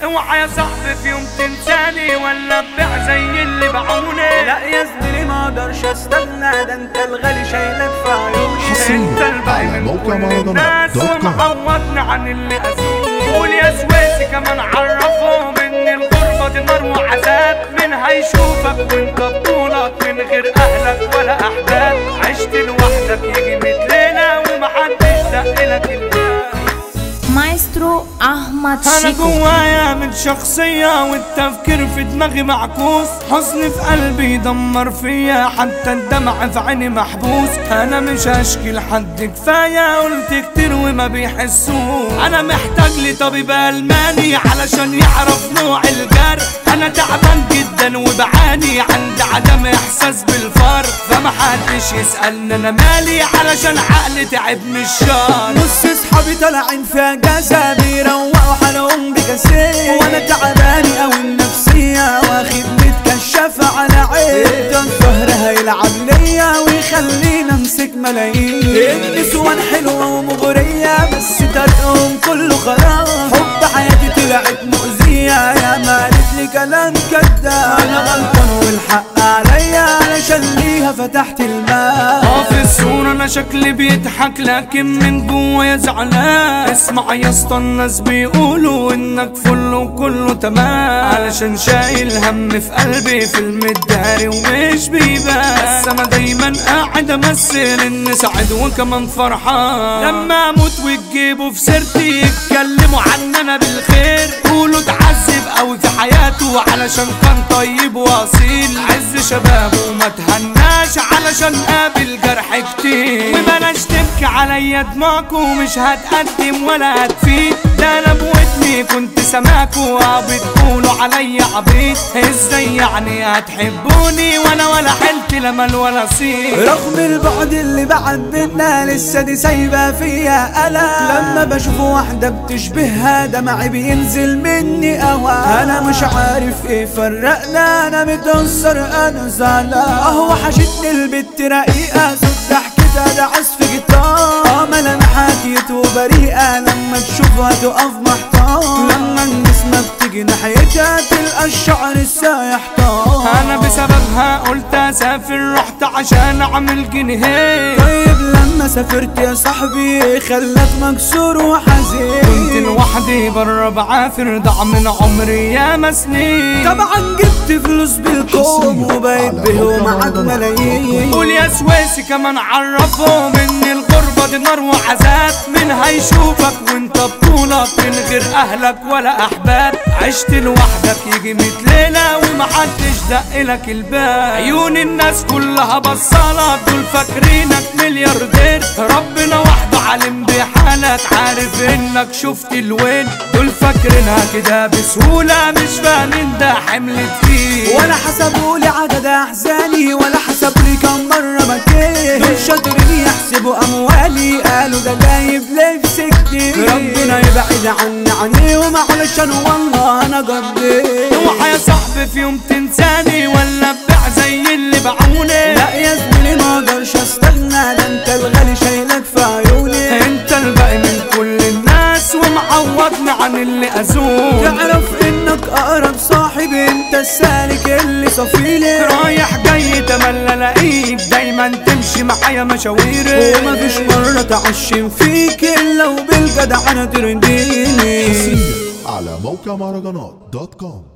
اوعى يا صاحبي في يوم تنساني ولا تبيع زي اللي باعوني لا يا زميلي ما اقدرش استنى ده انت الغالي شايلك في عيوني انت الباقي على من موقع كل مهرجانات الناس دوت كوم. ومعوضنا عن اللي اذوني قول يا سويسي كمان عرفهم ان الغربة دي نار وعذاب مين هيشوفك وانت بطولك من غير اهلك ولا احباب عشت لوحدك يجي ميت ليلة ومحدش دقلك الباب مايسترو احمد انا شيكو جوايا من شخصية والتفكير في دماغي معكوس حزن في قلبي دمر فيا حتى الدمع في عيني محبوس انا مش هشكي لحد كفاية قلت كتير وما بيحسوش انا محتاج لي طبيب الماني علشان يعرف نوع الجرح انا تعبان جدا وبعاني عندي عدم احساس بالفرق فما حدش يسألني انا مالي علشان عقلي تعب من الشر نص اصحابي طالعين في اجازه بيروقوا حالهم بكاسيه وانا تعبان اوي النفسيه واخد متكشف على عين ده الظهر هيلعب ليا ويخليني امسك ملايين النسوان حلوه ومغريه بس طريقهم كله خلاص حب حياتي طلعت مؤذيه يا ما قالت لي كلام كداب انا غلطان والحق عليا علشان ليها فتحت الماء اه في الصورة انا شكلي بيضحك لكن من جوايا زعلان اسمع يا اسطى الناس بيقولوا انك فل وكله تمام علشان شايل هم في قلبي في المداري ومش بيبان بس انا دايما قاعد امثل اني سعيد وكمان فرحان لما اموت وتجيبوا في سيرتي يتكلموا عننا بالخير قولوا اتعذب قوي في حياته علشان كان طيب واصيل عز شبابه وما تهناش علشان قابل جرح كتير وبلاش تبكي عليا دماغكوا مش هتقدم ولا هتفيد ده انا بودني كنت سماكوا بتقولوا عليا عبيط ازاي يعني هتحبوني وانا ولا حلت لا مال ولا صيت رغم البعد اللي بعد بينا لسه دي سايبه فيا ألم لما بشوف واحدة بتشبهها دمعي بينزل مني أوام أنا مش عارف إيه فرقنا أنا متأثر أنا زعلان أهو وحشتني البت رقيقة صوت ضحكتها ده عزف جيتار اه ملامحها كيوت وبريئة لما تشوفها تقف محتار لما النسمة بتيجي ناحيتها تلقى الشعر السايح طار انا بسببها قلت اسافر رحت عشان اعمل جنيه طيب لما سافرت يا صاحبي خلك مكسور وحزين كنت لوحدي بره بعافر ضاع من عمري يا مسنين طبعا جبت فلوس بالكوم وبقيت بهم عد ملايين قول يا سويسي كمان عرفهم ان الغربة دي نار وعذاب مين هيشوفك وانت بطولك من غير اهلك ولا احباب عشت لوحدك يجي ميت ليلة ومحدش دقلك الباب عيون الناس كلها بصالك دول فاكرينك ملياردير ربنا وحده عالم بحالك عارف انك شفت الوين دول فاكرينها كده بسهولة مش فاهمين ده حمل تقيل ولا حسبوا لي عدد احزاني ولا حسبوا لي كم مره بكيت دول شاطرين يحسبوا اموالي قالوا ده جايب لبس كتير ربنا يبعد عني عنيهم علشان والله انا قضيت اوعى يا صاحبي في يوم تنساني ولا تبيع زي اللي باعوني لا يا زميلي ما اقدرش استغنى ده انت الغالي شايلك في عيوني انت الباقي من كل الناس ومعوضنا عن اللي اذوك تعرف انك اقرب صاحب انت السالك اللي صفيلي رايح جاي تملى الاقيك دايما تمشي معايا مشاويري ومفيش مرة تعشم فيك الا وبالجدع انا ترضيني على موقع مهرجانات دوت كوم